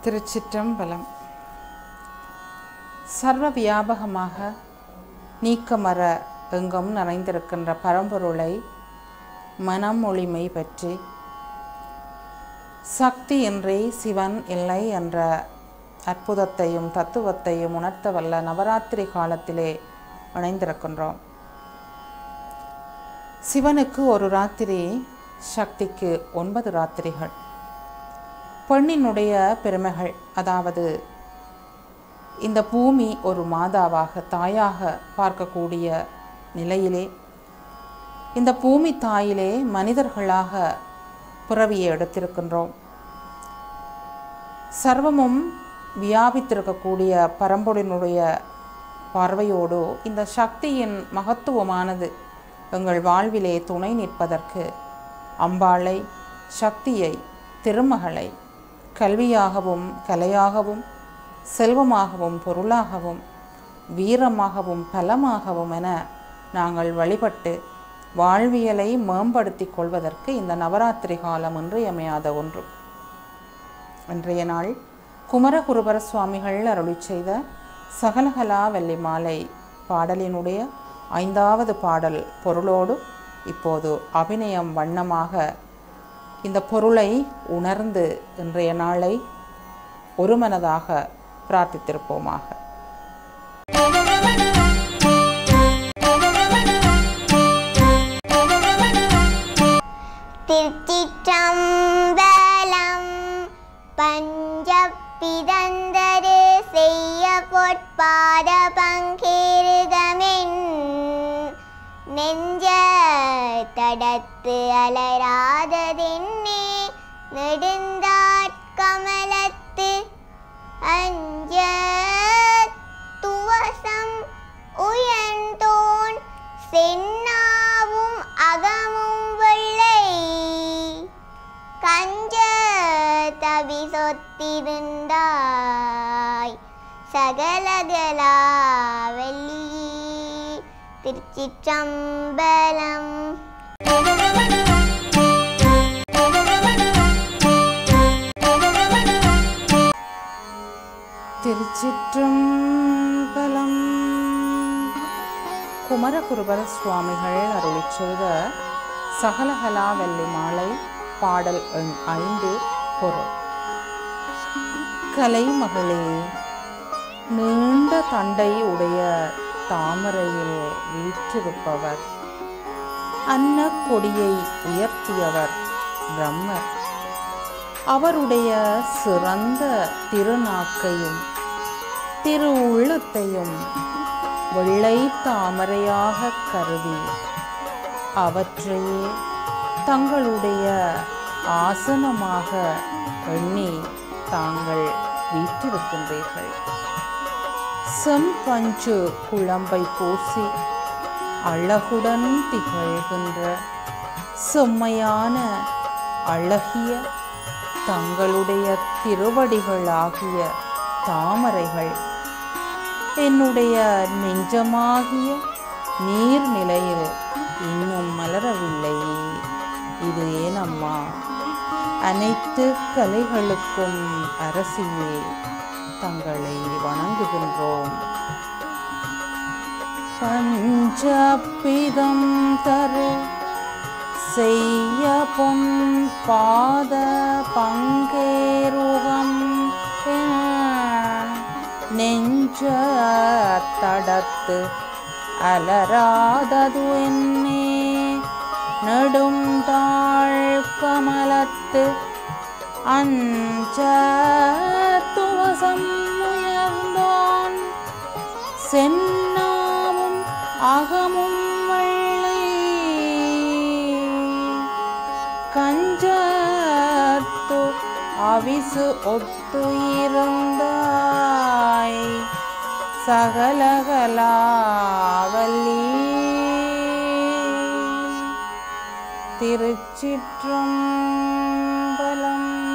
திருச்சிற்றம்பலம் சர்வ வியாபகமாக நீக்கமர எங்கும் நிறைந்திருக்கின்ற பரம்பொருளை மனம் ஒளிமை பற்றி சக்தி இன்றி சிவன் இல்லை என்ற அற்புதத்தையும் தத்துவத்தையும் உணர்த்த வல்ல நவராத்திரி காலத்திலே இணைந்திருக்கின்றோம் சிவனுக்கு ஒரு ராத்திரி சக்திக்கு ஒன்பது ராத்திரிகள் பெண்ணினுடைய பெருமைகள் அதாவது இந்த பூமி ஒரு மாதாவாக தாயாக பார்க்கக்கூடிய நிலையிலே இந்த பூமி தாயிலே மனிதர்களாக பிறவியை எடுத்திருக்கின்றோம் சர்வமும் வியாபித்திருக்கக்கூடிய பரம்பொருளினுடைய பார்வையோடு இந்த சக்தியின் மகத்துவமானது எங்கள் வாழ்விலே துணை நிற்பதற்கு அம்பாளை சக்தியை திருமகளை கல்வியாகவும் கலையாகவும் செல்வமாகவும் பொருளாகவும் வீரமாகவும் பலமாகவும் என நாங்கள் வழிபட்டு வாழ்வியலை மேம்படுத்திக் கொள்வதற்கு இந்த நவராத்திரி காலம் இன்றியமையாத ஒன்று இன்றைய நாள் குமரகுருபர சுவாமிகள் அருளி செய்த சகலகலா வெள்ளி மாலை பாடலினுடைய ஐந்தாவது பாடல் பொருளோடு இப்போது அபிநயம் வண்ணமாக இந்த பொருளை உணர்ந்து இன்றைய நாளை ஒருமனதாக பிரார்த்தித்திருப்போமாக திருச்சிற்றம்பலம் பஞ்சப்பிதந்தரு செய்ய பொற்பாத பங்கேருகமென் நெஞ்ச தடத்து அலராததென்னே நெடுந்தாட்கமலத்து அஞ்ச துவசம் உயர்ந்தோன் சென்னாவும் அகமும் வெள்ளை கஞ்ச தவி சொத்திருந்தாய் சகலகலா வெள்ளி திருச்சிற்றம்பலம் திருச்சிற்றம்பலம் குமரகுருபர சுவாமிகள் அருளி செய்த சகலகலா வெள்ளி மாலை பாடல் எண் ஐந்து பொருள் கலைமகளே நீண்ட தண்டை உடைய தாமரையில் வீற்றிருப்பவர் அன்ன கொடியை உயர்த்தியவர் பிரம்மர் அவருடைய சிறந்த திருநாக்கையும் திரு உள்ளத்தையும் வெள்ளை தாமரையாக கருதி அவற்றையே தங்களுடைய ஆசனமாக எண்ணி தாங்கள் வீற்றிருக்கின்றீர்கள் செம்பஞ்சு குழம்பை பூசி அழகுடன் திகழ்கின்ற செம்மையான அழகிய தங்களுடைய திருவடிகளாகிய தாமரைகள் என்னுடைய நெஞ்சமாகிய நீர்நிலையில் இன்னும் மலரவில்லை இது ஏனம்மா அனைத்து கலைகளுக்கும் அரசியே தங்களை வணங்குகின்றோம் பஞ்சபிதம் தரு செய்ய பொன் பாத பங்கேருகம் நெஞ்ச தடத்து அலராதது என்னே நெடும் தாழ் கமலத்து அஞ்ச துவசம் உயர்ந்தோன் சென்னாவும் அகமும் வெள்ளை கஞ்சத்து அவிசு ஒத்து இருந்தாய் சகலகலாவல்லி திருச்சிற்றம்பலம்